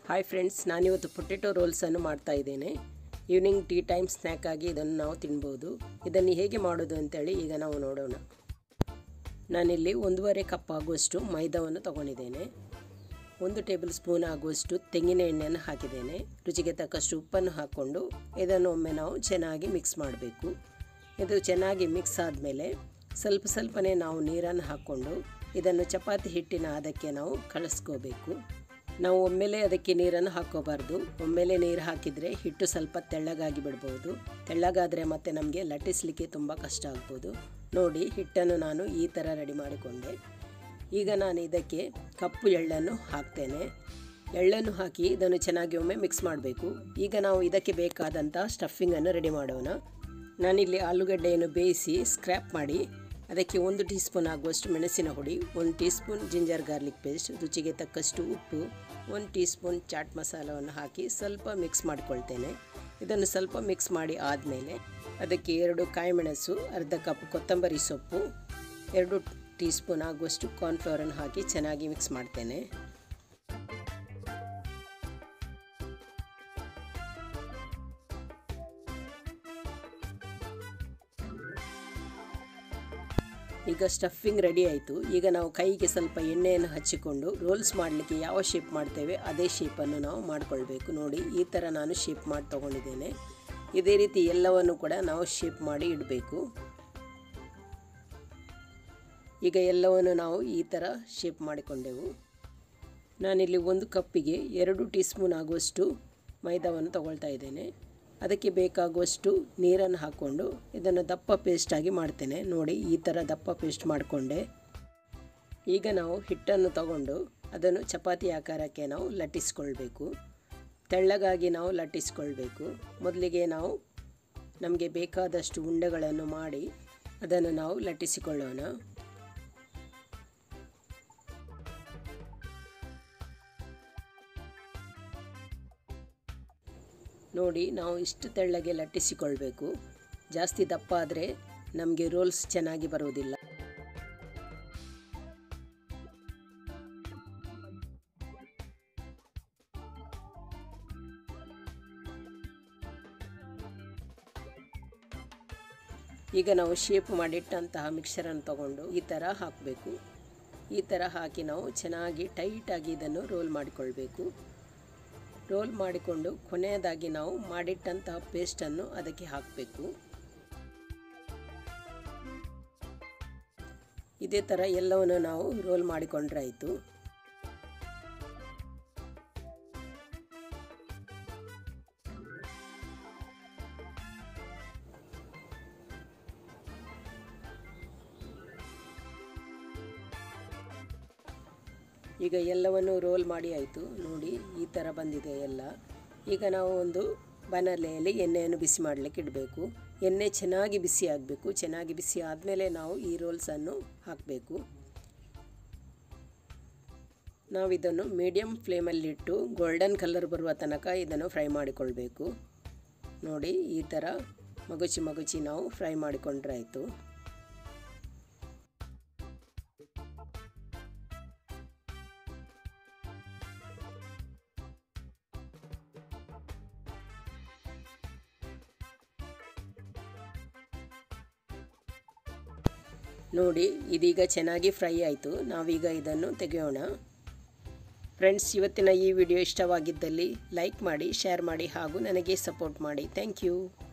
hi friends ನಾನಿವತ್ತು potato ರೋಲ್ಸನ್ನು ಮಾಡ್ತಾ ಇದ್ದೇನೆ ಈವ್ನಿಂಗ್ ಟೀ ಟೈಮ್ ಸ್ನ್ಯಾಕ್ ಆಗಿ ಇದನ್ನು ನಾವು ತಿನ್ಬೋದು ಇದನ್ನು ಹೇಗೆ ಮಾಡೋದು ಅಂತೇಳಿ ಈಗ ನಾವು ನೋಡೋಣ ನಾನಿಲ್ಲಿ ಒಂದೂವರೆ ಕಪ್ ಆಗುವಷ್ಟು ಮೈದಾವನ್ನು ತಗೊಂಡಿದ್ದೇನೆ ಒಂದು ಟೇಬಲ್ ಸ್ಪೂನ್ ಆಗುವಷ್ಟು ತೆಂಗಿನ ಎಣ್ಣೆಯನ್ನು ಹಾಕಿದ್ದೇನೆ ರುಚಿಗೆ ತಕ್ಕಷ್ಟು ಉಪ್ಪನ್ನು ಹಾಕ್ಕೊಂಡು ಇದನ್ನು ಒಮ್ಮೆ ನಾವು ಚೆನ್ನಾಗಿ ಮಿಕ್ಸ್ ಮಾಡಬೇಕು ಇದು ಚೆನ್ನಾಗಿ ಮಿಕ್ಸ್ ಆದಮೇಲೆ ಸ್ವಲ್ಪ ಸ್ವಲ್ಪನೇ ನಾವು ನೀರನ್ನು ಹಾಕ್ಕೊಂಡು ಇದನ್ನು ಚಪಾತಿ ಹಿಟ್ಟಿನ ಅದಕ್ಕೆ ನಾವು ಕಳಿಸ್ಕೋಬೇಕು ನಾವು ಒಮ್ಮೆಲೆ ಅದಕ್ಕೆ ನೀರನ್ನು ಹಾಕೋಬಾರ್ದು ಒಮ್ಮೆಲೆ ನೀರು ಹಾಕಿದರೆ ಹಿಟ್ಟು ಸ್ವಲ್ಪ ತೆಳ್ಳಗಾಗಿ ಬಿಡ್ಬೋದು ತೆಳ್ಳಗಾದರೆ ಮತ್ತೆ ನಮಗೆ ಲಟ್ಟಿಸಲಿಕ್ಕೆ ತುಂಬ ಕಷ್ಟ ಆಗ್ಬೋದು ನೋಡಿ ಹಿಟ್ಟನ್ನು ನಾನು ಈ ಥರ ರೆಡಿ ಮಾಡಿಕೊಂಡೆ ಈಗ ನಾನು ಇದಕ್ಕೆ ಕಪ್ಪು ಎಳ್ಳನ್ನು ಹಾಕ್ತೇನೆ ಎಳ್ಳನ್ನು ಹಾಕಿ ಇದನ್ನು ಚೆನ್ನಾಗಿ ಒಮ್ಮೆ ಮಿಕ್ಸ್ ಮಾಡಬೇಕು ಈಗ ನಾವು ಇದಕ್ಕೆ ಬೇಕಾದಂಥ ಸ್ಟಫಿಂಗನ್ನು ರೆಡಿ ಮಾಡೋಣ ನಾನಿಲ್ಲಿ ಆಲೂಗಡ್ಡೆಯನ್ನು ಬೇಯಿಸಿ ಸ್ಕ್ರ್ಯಾಪ್ ಮಾಡಿ ಅದಕ್ಕೆ ಒಂದು ಟೀ ಸ್ಪೂನ್ ಆಗುವಷ್ಟು ಮೆಣಸಿನ ಹುಡಿ ಒಂದು teaspoon ginger garlic paste ರುಚಿಗೆ ತಕ್ಕಷ್ಟು ಉಪ್ಪು ಒಂದು ಟೀ ಸ್ಪೂನ್ ಚಾಟ್ ಮಸಾಲವನ್ನು ಹಾಕಿ ಸ್ವಲ್ಪ ಮಿಕ್ಸ್ ಮಾಡಿಕೊಳ್ತೇನೆ ಇದನ್ನು ಸ್ವಲ್ಪ ಮಿಕ್ಸ್ ಮಾಡಿ ಆದಮೇಲೆ ಅದಕ್ಕೆ ಎರಡು ಕಾಯಿಮೆಣಸು ಅರ್ಧ ಕಪ್ ಕೊತ್ತಂಬರಿ ಸೊಪ್ಪು ಎರಡು ಟೀ ಸ್ಪೂನ್ ಆಗುವಷ್ಟು ಕಾರ್ನ್ಫ್ಲವರನ್ನು ಹಾಕಿ ಚೆನ್ನಾಗಿ ಮಿಕ್ಸ್ ಮಾಡ್ತೇನೆ ಈಗ ಸ್ಟಫಿಂಗ್ ರೆಡಿ ಆಯಿತು ಈಗ ನಾವು ಕೈಗೆ ಸ್ವಲ್ಪ ಎಣ್ಣೆಯನ್ನು ಹಚ್ಚಿಕೊಂಡು ರೋಲ್ಸ್ ಮಾಡಲಿಕ್ಕೆ ಯಾವ ಶೇಪ್ ಮಾಡ್ತೇವೆ ಅದೇ ಶೇಪನ್ನು ನಾವು ಮಾಡಿಕೊಳ್ಬೇಕು ನೋಡಿ ಈ ಥರ ನಾನು ಶೇಪ್ ಮಾಡಿ ತೊಗೊಂಡಿದ್ದೇನೆ ಇದೇ ರೀತಿ ಎಲ್ಲವನ್ನು ಕೂಡ ನಾವು ಶೇಪ್ ಮಾಡಿ ಇಡಬೇಕು ಈಗ ಎಲ್ಲವನ್ನು ನಾವು ಈ ಥರ ಶೇಪ್ ಮಾಡಿಕೊಂಡೆವು ನಾನಿಲ್ಲಿ ಒಂದು ಕಪ್ಪಿಗೆ ಎರಡು ಟೀ ಸ್ಪೂನ್ ಆಗುವಷ್ಟು ಮೈದಾವನ್ನು ತಗೊಳ್ತಾ ಇದ್ದೇನೆ ಅದಕ್ಕೆ ಬೇಕಾಗುವಷ್ಟು ನೀರನ್ನು ಹಾಕ್ಕೊಂಡು ಇದನ್ನು ದಪ್ಪ ಪೇಸ್ಟಾಗಿ ಮಾಡ್ತೇನೆ ನೋಡಿ ಈ ಥರ ದಪ್ಪ ಪೇಸ್ಟ್ ಮಾಡಿಕೊಂಡೆ ಈಗ ನಾವು ಹಿಟ್ಟನ್ನು ತಗೊಂಡು ಅದನ್ನು ಚಪಾತಿ ಆಕಾರಕ್ಕೆ ನಾವು ಲಟ್ಟಿಸ್ಕೊಳ್ಬೇಕು ತೆಳ್ಳಗಾಗಿ ನಾವು ಲಟ್ಟಿಸ್ಕೊಳ್ಬೇಕು ಮೊದಲಿಗೆ ನಾವು ನಮಗೆ ಬೇಕಾದಷ್ಟು ಉಂಡೆಗಳನ್ನು ಮಾಡಿ ಅದನ್ನು ನಾವು ಲಟ್ಟಿಸಿಕೊಳ್ಳೋಣ ನೋಡಿ ನಾವು ಇಷ್ಟು ತೆಳ್ಳಗೆ ಲಟ್ಟಿಸಿಕೊಳ್ಬೇಕು ಜಾಸ್ತಿ ದಪ್ಪ ಆದರೆ ನಮಗೆ ರೋಲ್ಸ್ ಚೆನ್ನಾಗಿ ಬರುವುದಿಲ್ಲ ಈಗ ನಾವು ಶೇಪ್ ಮಾಡಿಟ್ಟಂತಹ ಮಿಕ್ಸರನ್ನು ತಗೊಂಡು ಈ ಥರ ಹಾಕಬೇಕು ಈ ಥರ ಹಾಕಿ ನಾವು ಚೆನ್ನಾಗಿ ಟೈಟಾಗಿ ಇದನ್ನು ರೋಲ್ ಮಾಡಿಕೊಳ್ಬೇಕು ರೋಲ್ ಮಾಡಿಕೊಂಡು ಕೊನೆಯದಾಗಿ ನಾವು ಮಾಡಿಟ್ಟಂತಹ ಪೇಸ್ಟನ್ನು ಅದಕ್ಕೆ ಹಾಕಬೇಕು ಇದೇ ಥರ ಎಲ್ಲವನ್ನು ನಾವು ರೋಲ್ ಮಾಡಿಕೊಂಡ್ರೆ ಆಯಿತು ಈಗ ಎಲ್ಲವನ್ನು ರೋಲ್ ಮಾಡಿ ಆಯಿತು ನೋಡಿ ಈ ಥರ ಬಂದಿದೆ ಎಲ್ಲ ಈಗ ನಾವು ಒಂದು ಬನಲೆಯಲ್ಲಿ ಎಣ್ಣೆಯನ್ನು ಬಿಸಿ ಮಾಡಲಿಕ್ಕೆ ಇಡಬೇಕು ಎಣ್ಣೆ ಚೆನ್ನಾಗಿ ಬಿಸಿ ಆಗಬೇಕು ಚೆನ್ನಾಗಿ ಬಿಸಿ ಆದಮೇಲೆ ನಾವು ಈ ರೋಲ್ಸನ್ನು ಹಾಕಬೇಕು ನಾವು ಇದನ್ನು ಮೀಡಿಯಮ್ ಫ್ಲೇಮಲ್ಲಿಟ್ಟು ಗೋಲ್ಡನ್ ಕಲರ್ ಬರುವ ತನಕ ಇದನ್ನು ಫ್ರೈ ಮಾಡಿಕೊಳ್ಬೇಕು ನೋಡಿ ಈ ಥರ ಮಗುಚಿ ಮಗುಚಿ ನಾವು ಫ್ರೈ ಮಾಡಿಕೊಂಡ್ರೆ ಆಯಿತು ನೋಡಿ ಇದೀಗ ಚೆನ್ನಾಗಿ ಫ್ರೈ ಆಯಿತು ನಾವೀಗ ಇದನ್ನು ತೆಗೆಯೋಣ ಫ್ರೆಂಡ್ಸ್ ಇವತ್ತಿನ ಈ ವಿಡಿಯೋ ಇಷ್ಟವಾಗಿದ್ದಲ್ಲಿ ಲೈಕ್ ಮಾಡಿ ಶೇರ್ ಮಾಡಿ ಹಾಗೂ ನನಗೆ ಸಪೋರ್ಟ್ ಮಾಡಿ ಥ್ಯಾಂಕ್ ಯು